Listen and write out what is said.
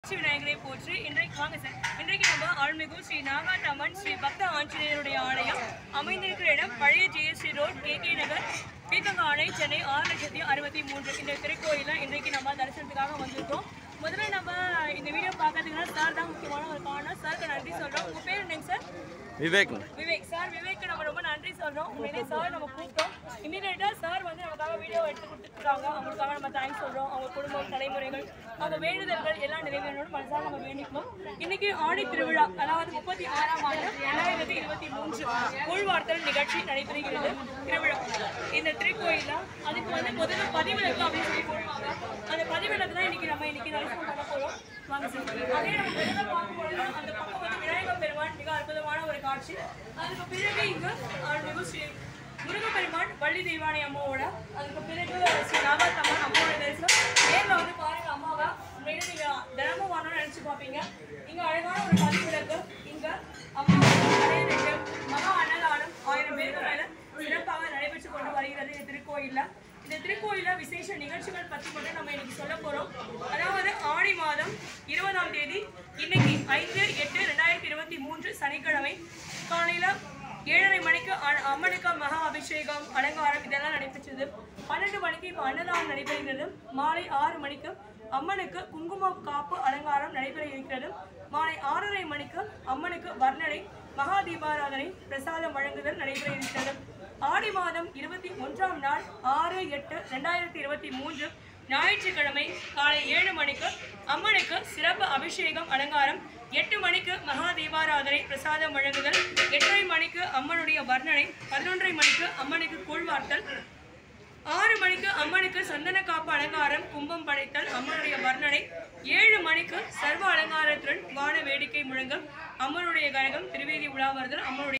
ஸ்ரீ விநாயகரை போற்றி இன்றைக்கு வாங்க சார் இன்றைக்கு நம்ம அருள்மிகு ஸ்ரீ நாகாத்தம்மன் ஸ்ரீ பக்த ஆஞ்சநேயருடைய ஆலயம் அமைந்திருக்கிற இடம் பழைய GST road K K Nagar பீத்தங்க ஆணை சென்னை ஆறு லட்சத்தி அறுபத்தி மூன்று இந்த திருக்கோயில இன்றைக்கு நம்ம தரிசனத்துக்காக வந்திருக்கோம் முதல்ல நம்ம இந்த வீடியோ பார்க்கறதுக்குன்னா சார் தான் முக்கியமான ஒரு காரணம் சாருக்கு நன்றி சொல்றோம் உங்க பேர் என்னங்க சார் விவேக் விவேக் சார் விவேக்கு நம்ம ரொம்ப நன்றி சொல்றோம் உண்மையிலே சார் நம்ம கூப்பிட்டோம் இமீடியட்டா சார் வந்து நமக்காக வீடியோ எடுத்து கொடுத்துருக்காங்க அவங்களுக்காக நம்ம தேங்க்ஸ் சொல்றோம் அவங்க குடும்பம் தலைமுறைகள் அவங்க வேண்டுதல்கள் எல்லாம் நிறைவேறணும்னு மனசார நம்ம வேண்டிக்கணும் இன்னைக்கு ஆடி திருவிழா அதாவது முப்பத்தி ஆறாம் ஆண்டு இரண்டாயிரத்தி இருபத்தி மூன்று உள்வார்த்தல் நிகழ்ச்சி நடைபெறுகிறது திருவிழா இந்த திருக்கோயில அதுக்கு வந்து முதல்ல பதிவிலக்கு அப்படின்னு சொல்லி போடுவாங்க அந்த பதிவிலக்கு தான் இன்னைக்கு நம்ம இன்னைக்கு தரிசனம் பண்ண போறோம் வாங்க சார் அதே நம்ம வெளியில பார்க்கும்பொழுது அந்த பக்கம் வந்து விநாயகர் பெருமான் மிக அற்புதமான ஒரு காட்சி அதுக்கு பிறகு இங்க அருள்மிகு ஸ்ரீ முருகப்பெருமான் வள்ளி தெய்வானை அம்மாவோட அதுக்கு பிறகு ஸ்ரீ நாகாத்தம்மன் அம்மாவோட தரிசனம் நேரில் வந்து பாருங்க அம்மாவை உண்மையிலே நீங்க தினமும் வரணும்னு நினைச்சு பார்ப்பீங்க இங்க அழகான ஒரு பதிவிலக்கு இங்க அம்மா நிறைய ரெண்டு மகா அன்னதானம் ஆயிரம் பேருக்கு மேல சிறப்பாக நடைபெற்று கொண்டு வருகிறது இந்த திருக்கோயில்ல இந்த திருக்கோயில விசேஷ நிகழ்ச்சிகள் பத்தி மட்டும் நம்ம இன்னைக்கு சொல்ல போறோம் அதாவது ஆடி மாதம் இருபதாம் தேதி இன்னைக்கு ஐந்து எட்டு ரெண்டாயிரத்தி இருபத்தி மூன்று சனிக்கிழமை காலையில ஏழரை மணிக்கு அ- அம்மனுக்கு மகா அபிஷேகம் அலங்காரம் இதெல்லாம் நடைபெற்றது பன்னெண்டு மணிக்கு இப்போ அன்னதானம் நடைபெறுகிறது மாலை ஆறு மணிக்கு அம்மனுக்கு குங்கும காப்பு அலங்காரம் நடைபெற இருக்கிறது மாலை ஆறரை மணிக்கு அம்மனுக்கு வர்ணனை மகா தீபாராதனை பிரசாதம் வழங்குதல் நடைபெற இருக்கிறது ஆடி மாதம் இருபத்தி ஒன்றாம் நாள் ஆறு எட்டு ரெண்டாயிரத்தி இருபத்தி மூன்று ஞாயிற்றுக்கிழமை காலை ஏழு மணிக்கு அம்மனுக்கு சிறப்பு அபிஷேகம் அலங்காரம் எட்டு மணிக்கு மகா தீபாராதனை பிரசாதம் வழங்குதல் எட்டரை மணிக்கு அம்மனுடைய வர்ணனை பதினொன்றரை மணிக்கு அம்மனுக்கு கூழ்வார்த்தல் ஆறு மணிக்கு அம்மனுக்கு சந்தன காப்பு அலங்காரம் கும்பம் படைத்தல் அம்மனுடைய வர்ணனை ஏழு மணிக்கு சர்வ அலங்காரத்துடன் வான வேடிக்கை முழங்கம் அம்மனுடைய கரகம் திருவேதி உலா வருதல் அம்மனுடைய